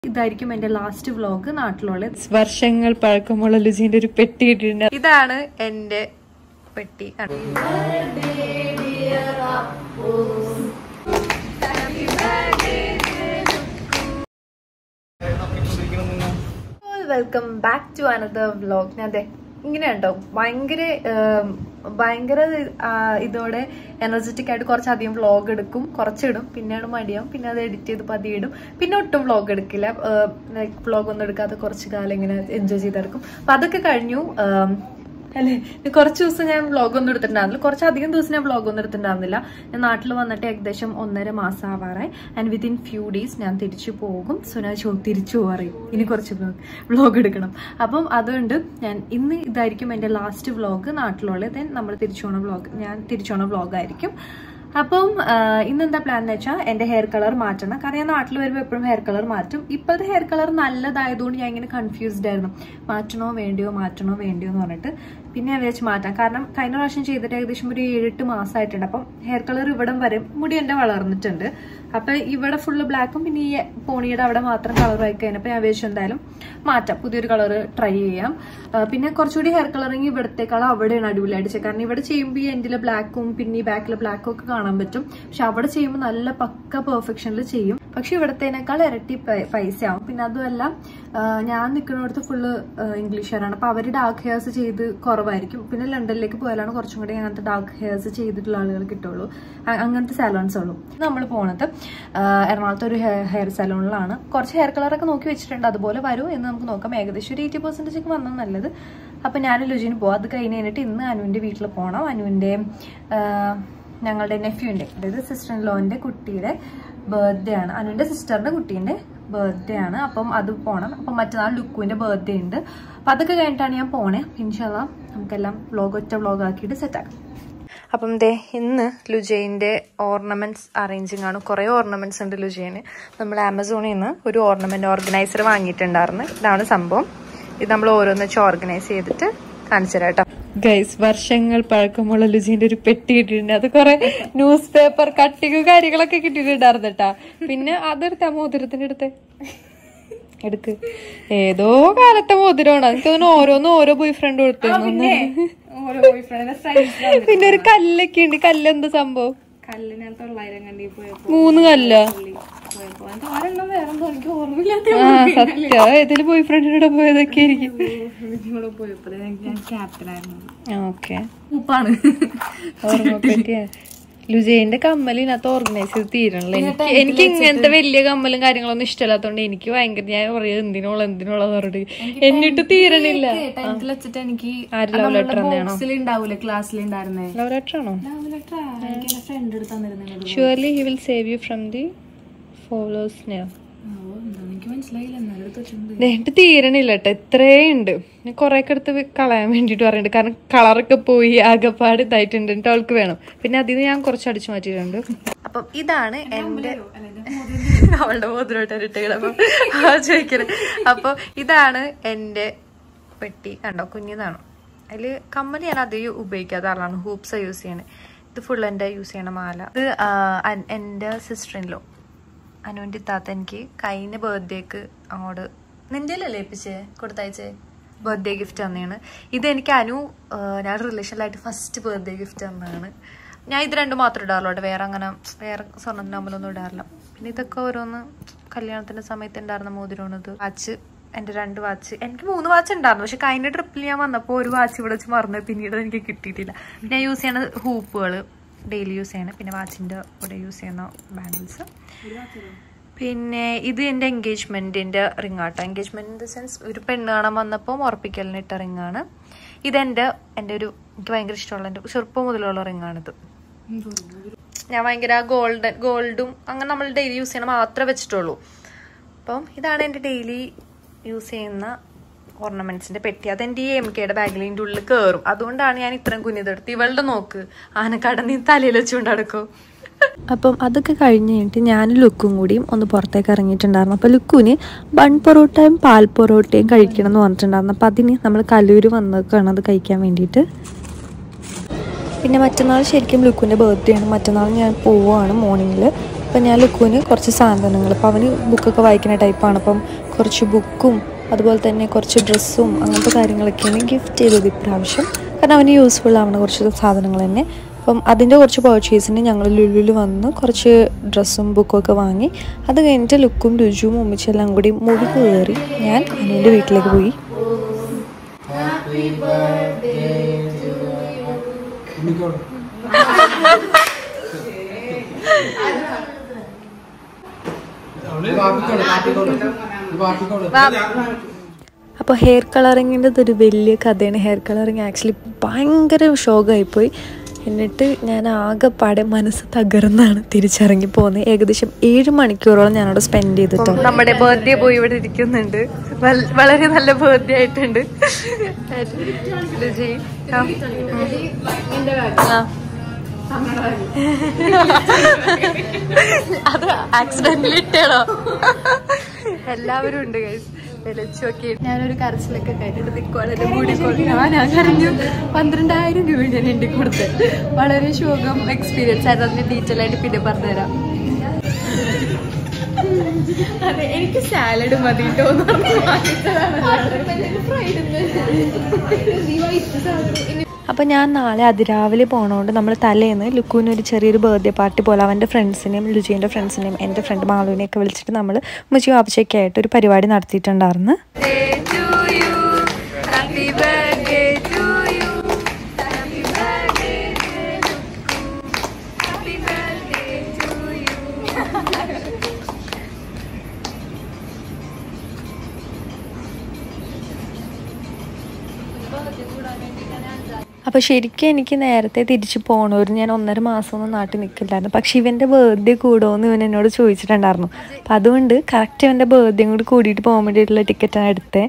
ഇതായിരിക്കും എന്റെ last vlog നാട്ടിലുള്ള വർഷങ്ങൾ പഴക്കമുള്ള ലുജിന്റെ ഒരു പെട്ടി ഇട്ടിട്ടുണ്ട് ഇതാണ് എന്റെ പെട്ടി welcome back to another vlog ഞാൻ അതെ ഇങ്ങനെ ഉണ്ടോ ഭയങ്കര ഉം, ഭയങ്കര ആ, ഇതോടെ എനർജറ്റിക് ആയിട്ട് കുറച്ചധികം വ്ലോഗ് എടുക്കും കുറച്ചിടും പിന്നെയാണ് മടിയാവും പിന്നെ അത് എഡിറ്റ് ചെയ്ത് പതിയിടും പിന്നെ ഒട്ടും വ്ലോഗ് എടുക്കില്ല ലൈക്ക് വ്ലോഗ് ഒന്നും എടുക്കാതെ കുറച്ച് കാലം ഇങ്ങനെ എൻജോയ് ചെയ്തെടുക്കും അപ്പൊ അതൊക്കെ കഴിഞ്ഞു ഉം, അല്ലേ ഇത് കുറച്ച് ദിവസം ഞാൻ വ്ലോഗ് ഒന്നും എടുത്തിട്ടുണ്ടായിരുന്നില്ല കുറച്ചധികം ദിവസം ഞാൻ വ്ലോഗ് ഒന്നും എടുത്തിട്ടുണ്ടായിരുന്നില്ല ഞാൻ നാട്ടിൽ വന്നിട്ട് ഏകദേശം ഒന്നര മാസം ആവാറായി ആൻഡ് വിത്തിൻ ഫ്യൂ ഡേയ്സ് ഞാൻ തിരിച്ചു പോകും സോ ഞാൻ ചോ തിരിച്ചു പറയും ഇനി കുറച്ച് വ്ലോഗ് വ്ലോഗ് എടുക്കണം അപ്പം അതുകൊണ്ട് ഞാൻ ഇന്ന് ഇതായിരിക്കും എൻ്റെ ലാസ്റ്റ് വ്ലോഗ് നാട്ടിലുള്ള ദെൻ നമ്മൾ തിരിച്ചു പോണ വ്ലോഗ് ഞാൻ തിരിച്ചു പോണ വ്ലോഗായിരിക്കും അപ്പം ആഹ്, ഇന്നെന്താ പ്ലാൻ എന്ന് വെച്ചാൽ എൻ്റെ ഹെയർ കളർ മാറ്റണം കാരണം ഞാൻ നാട്ടിൽ വരുമ്പോൾ എപ്പോഴും ഹെയർ കളർ മാറ്റും ഇപ്പോഴത്തെ ഹെയർ കളർ നല്ലതായതുകൊണ്ട് ഞാൻ ഇങ്ങനെ കൺഫ്യൂസ്ഡ് ആയിരുന്നു മാറ്റണോ വേണ്ടിയോ മാറ്റണോ വേണ്ടിയോ എന്ന് പറഞ്ഞിട്ട് പിന്നെ ഞാൻ വിചാരിച്ച് മാറ്റാം കാരണം കഴിഞ്ഞ പ്രാവശ്യം ചെയ്തിട്ട് ഏകദേശം ഒരു ഏഴെട്ട് മാസമായിട്ടുണ്ട് അപ്പം ഹെയർ കളർ ഇവിടം വരെ മുടി എൻ്റെ വളർന്നിട്ടുണ്ട് അപ്പൊ ഇവിടെ ഫുള്ള് ബ്ലാക്കും പിന്നെ ഈ പോണിയുടെ അവിടെ മാത്രം കളർ ആയി കഴിഞ്ഞപ്പോൾ ഞാൻ വിചാരിച്ചു എന്തായാലും മാറ്റാം പുതിയൊരു കളർ ട്രൈ ചെയ്യാം ആ, പിന്നെ കുറച്ചുകൂടി ഹെയർ കളറിങ് ഇവിടത്തേക്കാളും അവിടെയാണ് അടിപൊളിയായിട്ട് ചെയ്യുക കാരണം ഇവിടെ ചെയ്യുമ്പോൾ ഈ എൻഡിലെ ബ്ലാക്കും പിന്നെ ഈ ബാക്കിലെ ബ്ലാക്കും ഒക്കെ കാണാൻ പറ്റും പക്ഷെ അവിടെ ചെയ്യുമ്പോൾ നല്ല പക്ക പെർഫെക്ഷനിൽ ചെയ്യും പക്ഷെ ഇവിടത്തേനേക്കാൾ ഇരട്ടി പൈ- പൈസയാവും പിന്നെ അതുമല്ല ആ, ഞാൻ നിൽക്കുന്നിടത്ത് ഫുള്ള് ഇംഗ്ലീഷുകാരാണ് അപ്പൊ അവർ ഡാർക്ക് ഹെയർസ് ചെയ്ത് കുറവായിരിക്കും പിന്നെ ലണ്ടനിലേക്ക് പോയാലാണ് കുറച്ചും കൂടി അങ്ങനത്തെ ഡാർക്ക് ഹെയർസ് ചെയ്തിട്ടുള്ള ആളുകൾ കിട്ടുള്ളൂ അ- അങ്ങനത്തെ സാലോൺസ് ഉള്ളൂ നമ്മൾ പോണത് ആ, എറണാകുളത്ത് ഒരു ഹെയർ സലൂണിലാണ് കുറച്ച് ഹെയർ കളറൊക്കെ നോക്കി വെച്ചിട്ടുണ്ട് അതുപോലെ വരും എന്ന് നമുക്ക് നോക്കാം ഏകദേശം ഒരു എയ്റ്റി പെർസെൻറ്റേജ് ഒക്കെ വന്നാൽ നല്ലത് അപ്പം ഞാൻ ലുജിന് പോവാം അത് കഴിഞ്ഞ് കഴിഞ്ഞിട്ട് ഇന്ന് അനുവിൻ്റെ വീട്ടിൽ പോകണം അനുവിൻ്റെ ആ, ഞങ്ങളുടെ നെഫ്യൂൻ്റെ അതായത് സിസ്റ്റർ ഇൻ ലോൻ്റെ കുട്ടിയുടെ ബർത്ത്ഡേ ആണ് അനുവിൻ്റെ സിസ്റ്ററിൻ്റെ കുട്ടീൻ്റെ ബർത്ത്ഡേ ആണ് അപ്പം അത് പോകണം അപ്പം മറ്റന്നാൾ ലുക്കുവിൻ്റെ ബർത്ത്ഡേ ഉണ്ട് അപ്പം അതൊക്കെ കഴിഞ്ഞിട്ടാണ് ഞാൻ പോണേ ഇൻഷാല്ല നമുക്കെല്ലാം വ്ലോഗ് ഒറ്റ വ്ലോഗ് ആക്കിയിട്ട് സെറ്റാക്കാം അപ്പം ദേ ഇന്ന് ലുജൈൻ്റെ ഓർണമെന്റ്സ് അറേഞ്ചിങ് ആണ് കുറേ ഓർണമെന്റ്സ് ഉണ്ട് ലുജൈന് നമ്മൾ ആമസോണിൽ നിന്ന് ഒരു ഓർണമെന്റ് ഓർഗനൈസർ വാങ്ങിയിട്ടുണ്ടായിരുന്നു ഇതാണ് സംഭവം ഇത് നമ്മൾ ഓരോന്ന് വെച്ച് ഓർഗനൈസ് ചെയ്തിട്ട് കാണിച്ചു തരാം കേട്ടോ ഗൈസ് വർഷങ്ങൾ പഴക്കമുള്ള ലുജിന്റെ ഒരു പെട്ടി ഇട്ടിട്ടുണ്ട് അത് കുറെ ന്യൂസ് പേപ്പർ കട്ടിങ് കാര്യങ്ങളൊക്കെ കിട്ടിയിട്ടുണ്ടായിരുന്നു കേട്ടാ പിന്നെ അതെടുത്താ മോതിരത്തിന്റെ അടുത്ത് എടുക്ക് ഏതോ കാലത്തെ മോതിരമാണ് എനിക്ക് തോന്നുന്നു ഓരോന്നും ഓരോ ബോയ് ഫ്രണ്ട് കൊടുത്തു പിന്നെ ഒരു കല്ലൊക്കെ ഉണ്ട് കല്ല് എന്താ സംഭവം കല്ല് ഞാൻ തൊള്ളായിരം കണ്ടി പോയപ്പോ മൂന്ന് കല്ല പോയപ്പോ അത് ഒരെണ്ണം വേറെ എനിക്ക് ഓർമ്മയില്ലാത്ത ആ സത്യം ഏതെങ്കിലും ബോയ് ഫ്രണ്ടിനോട് പോയതൊക്കെ ആയിരിക്കും ഇവിടെ പോയപ്പോ ഞാൻ ക്യാപ്റ്റനായിരുന്നു ഓക്കെ ഉപ്പാണ് ഓർമ്മപ്പെട്ടിയാ ലുജൈന്റെ കമ്മൽ ഇതിനകത്ത് ഓർഗനൈസ് ചെയ്ത് തീരണല്ലോ എനിക്ക് എനിക്ക് ഇങ്ങനത്തെ വലിയ കമ്മലും കാര്യങ്ങളൊന്നും ഇഷ്ടമല്ലാത്തോണ്ട് എനിക്ക് ഭയങ്കര ഞാൻ പറയാ എന്തിനോളെ എന്തിനോളെ പറഞ്ഞിട്ട് എന്നിട്ട് തീരണില്ല ടെൻത്തിൽ വെച്ചിട്ട് എനിക്ക് ആര് love letter തന്നെയാണോ? ബോക്സിൽ ഉണ്ടാവൂലേ ക്ലാസ്സിൽ ഉണ്ടായിരുന്നേ ലവ് ലെറ്റർ ആണോ ലവ് ലെറ്റർ എനിക്ക് എന്റെ ഫ്രണ്ട് എടുത്ത് തന്നിരുന്നത് surely he will save you from the followers എനിക്ക് മനസ്സിലായില്ല എന്നാലും എടുത്ത് വെച്ചിട്ടുണ്ട് എന്നിട്ട് തീരണില്ല കേട്ടോ ഇത്രേ ഉണ്ട് ഞാൻ കുറെ ഒക്കെ എടുത്ത് വി- കളയാൻ വേണ്ടിട്ട് പറയുന്നുണ്ട് കാരണം കളറൊക്കെ പോയി ആകെപ്പാട് ഇതായിട്ടുണ്ട് എന്നിട്ട് അവൾക്ക് വേണം പിന്നെ അതിൽ നിന്ന് ഞാൻ കുറച്ച് അടിച്ചു മാറ്റിയിട്ടുണ്ട് അപ്പം ഇതാണ് എന്റെ അവളുടെ മോതിരോട്ട് ഇട്ടത് അപ്പം ആ ചോദിക്കരുത് അപ്പോൾ ഇതാണ് എൻ്റെ പെട്ടി കണ്ടോ കുഞ്ഞിതാണ് അതിൽ കമ്മൽ ഞാൻ അധികം ഉപയോഗിക്കാത്ത ആളാണ് ഹൂപ്സ് യൂസ് ചെയ്യണേ ഇത് ഫുൾ എൻ്റെ യൂസ് ചെയ്യണ മാല ഇത് ആ, അൻ- എൻ്റെ സിസ്റ്ററിൻലോ അനുവിൻ്റെ ഇത്താത്ത എനിക്ക് കഴിഞ്ഞ ബർത്ത്ഡേക്ക് അങ്ങോട്ട് നിൻ്റെ അല്ലേ ഏൽപ്പിച്ചേ കൊടുത്തയച്ചേ ബർത്ത്ഡേ ഗിഫ്റ്റ് തന്നെയാണ് ഇത് എനിക്ക് അനു ആ, ഞാൻ റിലേഷനിലായിട്ട് ഫസ്റ്റ് ബർത്ത്ഡേ ഗിഫ്റ്റ് തന്നതാണ് ഞാൻ ഇത് രണ്ടും മാത്രമേ ഇടാറുള്ളൂ കേട്ടോ വേറെ അങ്ങനെ വേറെ സ്വർണ്ണത്തിൻ്റെ അമ്പലമൊന്നും ഇടാറില്ല പിന്നെ ഇതൊക്കെ ഓരോന്ന് കല്യാണത്തിന്റെ സമയത്ത് ഉണ്ടായിരുന്ന മോതിരമാണ് ഇത് വാച്ച് എൻ്റെ രണ്ട് വാച്ച് എനിക്ക് മൂന്ന് വാച്ച് ഉണ്ടായിരുന്നു പക്ഷെ കഴിഞ്ഞ ട്രിപ്പിൽ ഞാൻ വന്നപ്പോൾ ഒരു വാച്ച് ഇവിടെ വെച്ച് മറന്നു പിന്നീട് അത് എനിക്ക് കിട്ടിയിട്ടില്ല പിന്നെ ഞാൻ യൂസ് ചെയ്യണ ഹൂപ്പുകൾ ഡെയിലി യൂസ് ചെയ്യണ പിന്നെ വാച്ചിൻ്റെ കൂടെ യൂസ് ചെയ്യുന്ന ബാംഗിൾസ് പിന്നെ ഇത് എൻ്റെ എൻഗേജ്മെൻറ്റിൻ്റെ റിങ് ആട്ടോ എൻഗേജ്മെൻറ്റ് ഇൻ ദ സെൻസ് ഒരു പെണ്ണ് കാണാൻ വന്നപ്പോൾ ഉറപ്പിക്കലിന് ഇട്ട റിങ്ങാണ് ഇതെൻ്റെ എൻ്റെ ഒരു എനിക്ക് ഭയങ്കര ഇഷ്ടമുള്ള എൻ്റെ ചെറുപ്പം മുതലുള്ള റിങ്ങാണിത് ഞാൻ ഭയങ്കര ഗോൾഡൻ ഗോൾഡും അങ്ങനെ നമ്മൾ ഡെയിലി യൂസ് ചെയ്യണ മാത്രമേ വെച്ചിട്ടുള്ളൂ അപ്പം ഇതാണ് എൻ്റെ ഡെയിലി യൂസ് ചെയ്യുന്ന ഓർണമെന്റ്സിന്റെ പെട്ടി അതെന്റെ ഈ എം കെയുടെ ബാഗിലിൻ്റെ ഉള്ളിൽ കയറും അതുകൊണ്ടാണ് ഞാൻ ഇത്രയും കുഞ്ഞിതെടുത്ത് ഇവളുടെ നോക്ക് ആനക്കാടൻ നീ തലയിൽ വെച്ചുകൊണ്ട് നടക്കും അപ്പം അതൊക്കെ കഴിഞ്ഞ് കഴിഞ്ഞിട്ട് ഞാൻ ലുക്കും കൂടിയും ഒന്ന് പുറത്തേക്ക് ഇറങ്ങിയിട്ടുണ്ടായിരുന്നു അപ്പോൾ ലുക്കുവിന് ബൺ പൊറോട്ടയും പാൽ പൊറോട്ടയും കഴിക്കണം എന്ന് പറഞ്ഞിട്ടുണ്ടായിരുന്നു അപ്പോൾ അതിന് നമ്മൾ കലൂര് വന്നേക്കാണ് അത് കഴിക്കാൻ വേണ്ടിയിട്ട് പിന്നെ മറ്റന്നാൾ ശരിക്കും ലുക്കുവിൻ്റെ ബർത്ത്ഡേ ആണ് മറ്റന്നാൾ ഞാൻ പോവുകയാണ് മോർണിംഗിൽ അപ്പം ഞാൻ ലുക്കുവിന് കുറച്ച് സാധനങ്ങൾ അപ്പോൾ അവന് ബുക്കൊക്കെ വായിക്കുന്ന ടൈപ്പാണ് അപ്പം കുറച്ച് ബുക്കും അതുപോലെ തന്നെ കുറച്ച് ഡ്രസ്സും അങ്ങനത്തെ കാര്യങ്ങളൊക്കെയാണ് ഗിഫ്റ്റ് ചെയ്തത് ഇപ്രാവശ്യം കാരണം അവന് യൂസ്ഫുൾ ആവുന്ന കുറച്ച് സാധനങ്ങൾ തന്നെ അപ്പം അതിൻ്റെ കുറച്ച് പർച്ചേസിന് ഞങ്ങൾ ലുലുവിൽ വന്ന് കുറച്ച് ഡ്രസ്സും ബുക്കും ഒക്കെ വാങ്ങി അത് കഴിഞ്ഞിട്ട് ലുക്കും രുചുവും ഉമ്മിച്ചെല്ലാം കൂടി മുടി കയറി ഞാൻ അനുവിൻ്റെ വീട്ടിലേക്ക് പോയി അപ്പോൾ ഹെയർ കളറിങ്ങിൻ്റെ ഒരു വലിയ കഥയാണ് ഹെയർ കളറിങ് ആക്ച്വലി ഭയങ്കര ഷോക്കായിപ്പോയി എന്നിട്ട് ഞാൻ ആകെപ്പാടെ മനസ്സ് തകർന്നാണ് തിരിച്ചിറങ്ങി പോകുന്നത് ഏകദേശം ഏഴ് മണിക്കൂറോളം ഞാനവിടെ സ്പെൻഡ് ചെയ്തിട്ടുണ്ട് നമ്മുടെ ബർത്ത്ഡേ പോയി ഇവിടെ ഇരിക്കുന്നുണ്ട് വൽ- വളരെ നല്ല ബർത്ത്ഡേ ആയിട്ടുണ്ട് രുചി. ആ. ആ. അത് ആക്സിഡന്റിൽ ഇട്ടാണോ എല്ലാവരും ഉണ്ട് guys. വിളിച്ചൊക്കെ ഞാനൊരു കരച്ചിലൊക്കെ കേട്ടിട്ട് നിൽക്കുവാണ് എന്റെ മുടി കൊണ്ട് ആ ഞാൻ കരഞ്ഞു പന്ത്രണ്ടായിരം രൂപ ഞാൻ എന്റെ കൊടുത്ത് വളരെ ശോകം എക്സ്പീരിയൻസ് ആയിരുന്നു അതിന്റെ ഡീറ്റെയിൽ ആയിട്ട് പിന്നെ പറഞ്ഞുതരാം അതെ എനിക്ക് സാലഡ് മതി കേട്ടോ എന്ന് പറഞ്ഞ് വാങ്ങിച്ചതാണ്. അപ്പോൾ ഞാൻ നാളെ അതിരാവിലെ പോണോണ്ട് നമ്മൾ തലേന്ന് ലുക്കുവിന് ഒരു ചെറിയൊരു ബർത്ത്ഡേ പാർട്ടി പോലെ അവൻ്റെ ഫ്രണ്ട്സിനെയും ലുജീൻ്റെ ഫ്രണ്ട്സിനെയും എൻ്റെ ഫ്രണ്ട് മാളുവിനെയൊക്കെ വിളിച്ചിട്ട് നമ്മൾ ഉമ്മച്ചി വാപ്പച്ചയൊക്കെ ആയിട്ട് ഒരു പരിപാടി നടത്തിയിട്ടുണ്ടായിരുന്നു Birthday to you. Happy birthday to you. Happy birthday to you. Happy birthday to you. അപ്പോൾ ശരിക്കും എനിക്ക് നേരത്തെ തിരിച്ചു പോകണമായിരുന്നു ഞാൻ ഒന്നര മാസമൊന്നും നാട്ടിൽ നിൽക്കില്ലായിരുന്നു പക്ഷെ ഇവൻ്റെ ബർത്ത്ഡേ കൂടുമോയെന്ന് ഇവൻ എന്നോട് ചോദിച്ചിട്ടുണ്ടായിരുന്നു അപ്പം അതുകൊണ്ട് കറക്റ്റ് ഇവൻ്റെ ബർത്ത്ഡേയും കൂടി കൂടിയിട്ട് പോകാൻ വേണ്ടിയിട്ടുള്ള ടിക്കറ്റാണ് എടുത്തത്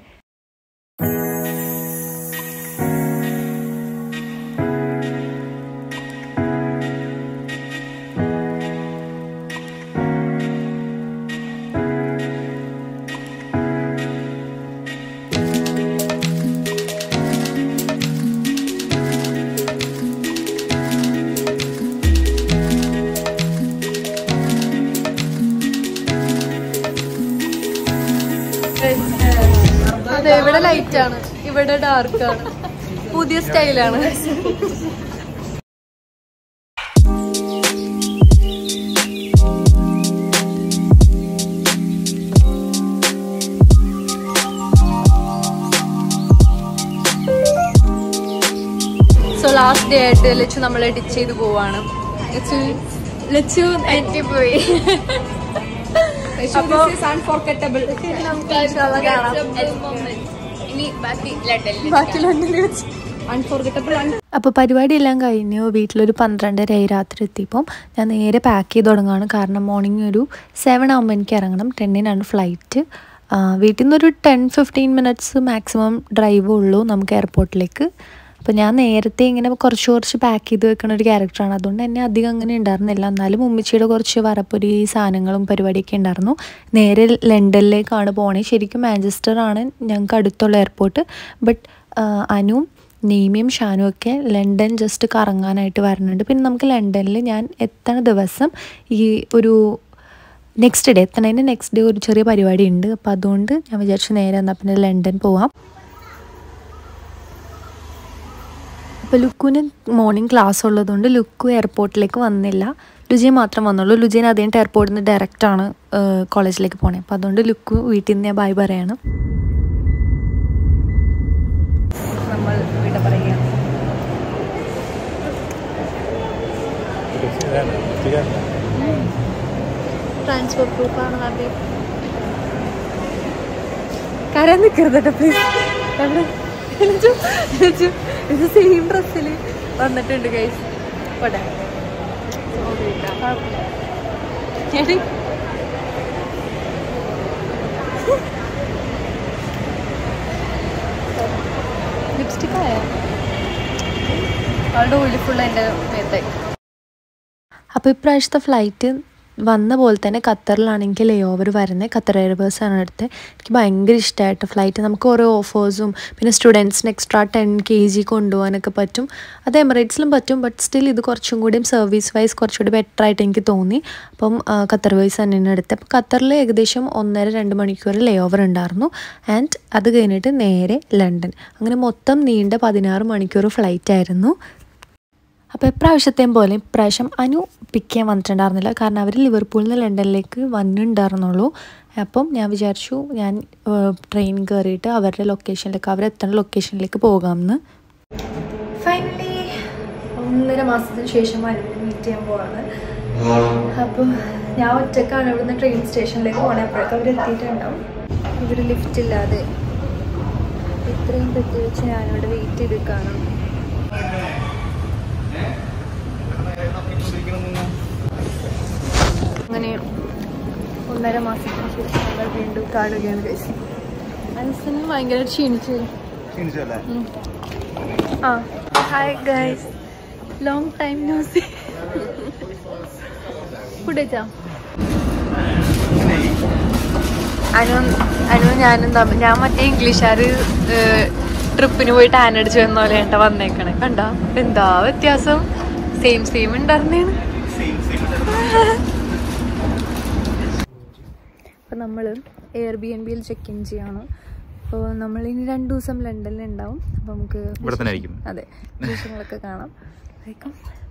അതെ ഇവിടെ ലൈറ്റ് ആണ് ഇവിടെ ഡാർക്ക് ആണ് പുതിയ സ്റ്റൈലാണ് സോ ലാസ്റ്റ് ഡേ ആയിട്ട് ലച്ചു നമ്മൾ എഡിറ്റ് ചെയ്ത് പോവാണ് ലച്ചു ലച്ചു എത്തിപ്പോയി അപ്പൊ നമുക്ക് ഇൻഷാല്ലാ കാണാം ബാക്കി ലണ്ടനിൽ വെച്ച് അൺഫോർഗറ്റബിൾ അപ്പോൾ പരിപാടിയെല്ലാം കഴിഞ്ഞു വീട്ടിലൊരു പന്ത്രണ്ടരയായി രാത്രി എത്തിയപ്പം ഞാൻ നേരെ പാക്ക് ചെയ്ത് തുടങ്ങുകയാണ് കാരണം മോർണിംഗ് ഒരു സെവൻ ആകുമ്പോൾ എനിക്ക് ഇറങ്ങണം ടെന്നിനാണ് ഫ്ലൈറ്റ് വീട്ടിൽ നിന്നൊരു ten fifteen minutes maximum drive ഉള്ളൂ നമുക്ക് എയർപോർട്ടിലേക്ക് അപ്പോൾ ഞാൻ നേരത്തെ ഇങ്ങനെ കുറച്ച് കുറച്ച് പാക്ക് ചെയ്ത് വെക്കുന്ന ഒരു ക്യാരക്ടറാണ് അതുകൊണ്ട് തന്നെ അധികം അങ്ങനെ ഉണ്ടായിരുന്നില്ല എന്നാലും ഉമ്മച്ചിയുടെ കുറച്ച് വറപ്പൊരി സാധനങ്ങളും പരിപാടിയൊക്കെ ഉണ്ടായിരുന്നു നേരെ ലണ്ടനിലേക്കാണ് പോണേ ശരിക്കും മാഞ്ചസ്റ്റർ ആണ് ഞങ്ങൾക്ക് അടുത്തുള്ള എയർപോർട്ട് ബട്ട് അനുവും നെയ്മിയും ഷാനും ഒക്കെ ലണ്ടൻ ജസ്റ്റ് കറങ്ങാനായിട്ട് വരുന്നുണ്ട് പിന്നെ നമുക്ക് ലണ്ടനിൽ ഞാൻ എത്തണ ദിവസം ഈ ഒരു നെക്സ്റ്റ് ഡേ എത്തണതിൻ്റെ നെക്സ്റ്റ് ഡേ ഒരു ചെറിയ പരിപാടി ഉണ്ട് അപ്പോൾ അതുകൊണ്ട് ഞാൻ വിചാരിച്ചു നേരെ എന്നാൽ പിന്നെ ലണ്ടൻ പോവാം അപ്പോൾ ലുക്കുവിന് മോർണിംഗ് ക്ലാസ് ഉള്ളതുകൊണ്ട് ലുക്കു എയർപോർട്ടിലേക്ക് വന്നില്ല ലുജിയെ മാത്രം വന്നുള്ളൂ ലുജിനെ അതേ എയർപോർട്ടിൽ നിന്ന് ഡയറക്റ്റാണ് കോളേജിലേക്ക് പോണേ അപ്പോൾ അതുകൊണ്ട് ലുക്കു വീട്ടിൽ നിന്ന് ഞാൻ ബൈ പറയാണ് നമ്മൾ വിട പറയുകയാണ് ട്രാൻസ്ഫർ പ്രൂഫ് ആണ് ആദ്യം കരയാൻ നിൽക്കരുത് കേട്ടോ പ്ലീസ് എവിടെ ലച്ചു, ലച്ചു, ഇത് സെയിം ഡ്രസ്സിൽ വന്നിട്ടുണ്ട് ഗൈസ് പോട്ടെ എടി. ലിപ്സ്റ്റിക് ആയോ അവളുടെ ഉള്ളി ഫുള്ള് എൻ്റെ മേത്തായി അപ്പോൾ ഇപ്രാവശ്യത്തെ ഫ്ലൈറ്റ് വന്ന പോലെ തന്നെ ഖത്തറിലാണെങ്കിൽ ലേ ഓവർ വരുന്നത് ഖത്തർ എയർബേഴ്സ് ആണ് എടുത്തത് എനിക്ക് ഭയങ്കര ഇഷ്ടമായിട്ട് ഫ്ലൈറ്റ് നമുക്ക് ഓരോ ഓഫേഴ്സും പിന്നെ സ്റ്റുഡൻസിന് എക്സ്ട്രാ ടെൻ കെ ജി കൊണ്ടുപോകാനൊക്കെ പറ്റും അത് എമിറേറ്റ്സിലും പറ്റും ബട്ട് സ്റ്റിൽ ഇത് കുറച്ചും കൂടിയും സർവീസ് വൈസ് കുറച്ചുകൂടി ബെറ്റർ ആയിട്ട് എനിക്ക് തോന്നി അപ്പം ആ, ഖത്തർ വൈസ് തന്നെയാണ് എടുത്തത് അപ്പോൾ ഖത്തറിൽ ഏകദേശം ഒന്നര രണ്ട് മണിക്കൂർ ലേ ഓവർ ഉണ്ടായിരുന്നു ആൻഡ് അത് കഴിഞ്ഞിട്ട് നേരെ ലണ്ടൻ അങ്ങനെ മൊത്തം നീണ്ട പതിനാറ് മണിക്കൂർ ഫ്ലൈറ്റ് ആയിരുന്നു അപ്പോൾ എപ്രാവശ്യത്തെയും പോലെ ഇപ്രാവശ്യം അനു പിക്ക് ചെയ്യാൻ വന്നിട്ടുണ്ടായിരുന്നില്ല കാരണം അവർ ലിവർപൂളിൽ നിന്ന് ലണ്ടനിലേക്ക് വന്നിട്ടുണ്ടായിരുന്നുള്ളൂ അപ്പം ഞാൻ വിചാരിച്ചു ഞാൻ ട്രെയിൻ കയറിയിട്ട് അവരുടെ ലൊക്കേഷനിലേക്ക് അവരെത്തുന്ന ലൊക്കേഷനിലേക്ക് പോകാമെന്ന് ഫൈനലി ഒന്നര മാസത്തിന് ശേഷം അനുവിനെ മീറ്റ് ചെയ്യാൻ പോവാണ് അപ്പോൾ ഞാൻ ഒറ്റക്കാണ് ഇവിടുന്ന് ട്രെയിൻ സ്റ്റേഷനിലേക്ക് പോകണേ അപ്പോഴേക്കും അവർ എത്തിയിട്ടുണ്ടാവും ഇവർ ലിഫ്റ്റ് ഇല്ലാതെ ഇത്രയും തെറ്റി വെച്ച് ഞാനിവിടെ വെയിറ്റ് ചെയ്ത് കാണും അങ്ങനെ ഒന്നര മാസത്തിന് ശേഷം ഞങ്ങൾ വീണ്ടും കാണുകയാണ് കഴിച്ചു മനസ്സിന് ഭയങ്കര ക്ഷീണിച്ചു ഉം. ആ hi guys long time no see food കഴിച്ചാ അനു അനു ഞാനും തമ്മിൽ ഞാൻ മറ്റേ ഇംഗ്ലീഷുകാർ ട്രിപ്പിന് പോയിട്ട് ആനടിച്ചു വന്ന പോലെ ഏട്ട വന്നേക്കണേ കണ്ട എന്താ വ്യത്യാസം സെയിം സെയിം ഉണ്ടായിരുന്നേണ് അപ്പോൾ നമ്മൾ എയർ ബി എൻ ബിയിൽ ചെക്ക് ഇൻ ചെയ്യണം അപ്പോൾ നമ്മൾ ഇനി രണ്ട് ദിവസം ലണ്ടനിൽ ഉണ്ടാവും അപ്പോൾ നമുക്ക് ഇവിടെ തന്നെ ആയിരിക്കും അതെ വിശേഷങ്ങളൊക്കെ കാണാം വേഗം